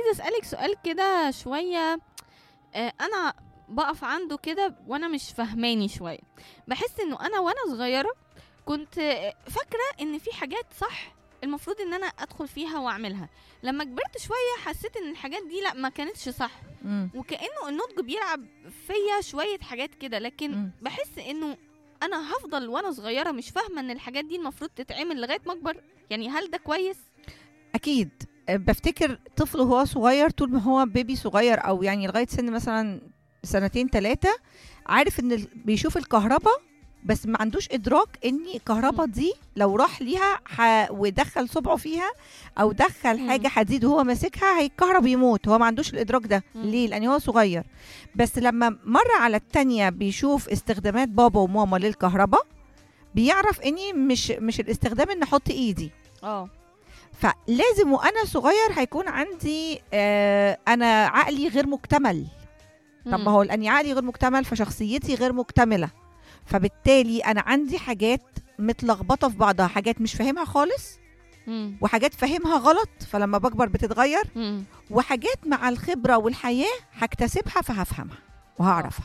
عايزة أسألِك سؤال كده شوية آآ أنا باقف عنده كده وأنا مش فاهماني شوية، باحس إنه أنا وأنا صغيرة كنت فاكرة إن في حاجات صح المفروض إن أنا أدخل فيها وأعملها، لمّا كبرت شوية حسيت إن الحاجات دي لأ ما كانتش صح، إمم. وكأنه النضج بيلعب فيّا شوية حاجات كده، لكن إمم. باحس إنه أنا هافضل وأنا صغيرة مش فاهمة إن الحاجات دي المفروض تتعمل لغاية ما أكبر، يعني هل ده كويس؟ أكيد آآ بافتكر طفل وهو صغير طول ما هو baby صغير أو يعني لغاية سن مثلًا سنتين 3 عارف إن ال بيشوف الكهربا بس ما عندوش إدراك إن الكهربا إمم. دي لو راح ليها ح ودخّل صبعه فيها أو دخّل إمم. حاجة حديد وهو ماسكها هيتكهرب يموت، هو ما عندوش الإدراك ده، إمم. ليه؟ لأن هو صغير، بس لمّا مرّة على التانية بيشوف استخدامات بابا وماما للكهربا، بيعرف إني مش مش الاستخدام إني أحط إيدي. آه. فلازم وأنا صغير هيكون عندي آآ أنا عقلي غير مُكتمل، طب ما إمم. هو لأني عقلي غير مُكتمل فشخصيتي غير مُكتملة، فبالتالي أنا عندي حاجات متلخبطة في بعضها، حاجات مش فاهمها خالص، إمم. وحاجات فاهمها غلط فلمّا باكبر بتتغيّر، إمم. وحاجات مع الخبرة والحياة هاكتسبها فهافهمها آه. وهاعرفها.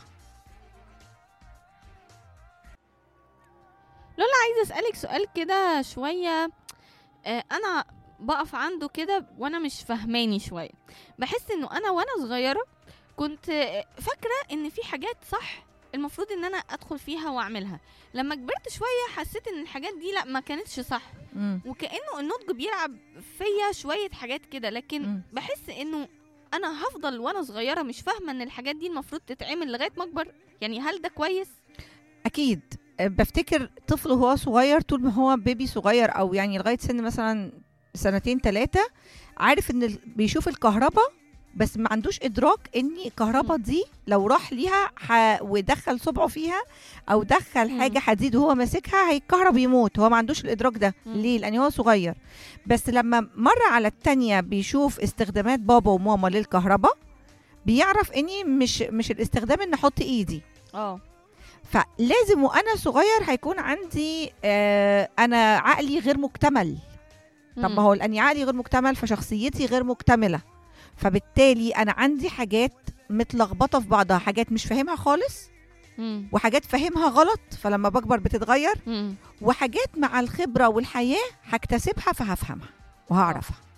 لولا عايزة أسألِك سؤال كده شوية آآ أنا باقف عنده كده وأنا مش فاهماني شوية، باحس إنه أنا وأنا صغيرة كنت فاكرة إن في حاجات صح المفروض إن أنا أدخل فيها وأعملها، لمّا كبرت شوية حسيت إن الحاجات دي لأ ما كانتش صح، إمم. وكأنه النضج بيلعب فيّا شوية حاجات كده، لكن إمم. باحس إنه أنا هافضل وأنا صغيرة مش فاهمة إن الحاجات دي المفروض تتعمل لغاية ما أكبر، يعني هل ده كويس؟ أكيد آآ بافتكر طفل وهو صغير طول ما هو baby صغير أو يعني لغاية سن مثلًا سنتين 3 عارف إن ال بيشوف الكهربا بس ما عندوش إدراك إن الكهربا إمم. دي لو راح ليها ح ودخّل صبعه فيها أو دخّل حاجة إمم. حديد وهو ماسكها هيتكهرب يموت، هو ما عندوش الإدراك ده، إمم. ليه؟ لأن هو صغير، بس لمّا مرّة على التانية بيشوف استخدامات بابا وماما للكهربا، بيعرف إني مش مش الاستخدام إني أحط إيدي. آه. فلازم وأنا صغير هيكون عندي آآ أنا عقلي غير مُكتمل، طب ما إمم. هو لأني عقلي غير مُكتمل فشخصيتي غير مُكتملة، فبالتالي أنا عندي حاجات متلخبطة في بعضها، حاجات مش فاهمها خالص، إمم. وحاجات فاهمها غلط فلمّا باكبر بتتغيّر، إمم. وحاجات مع الخبرة والحياة هاكتسبها فهافهمها آه. وهاعرفها.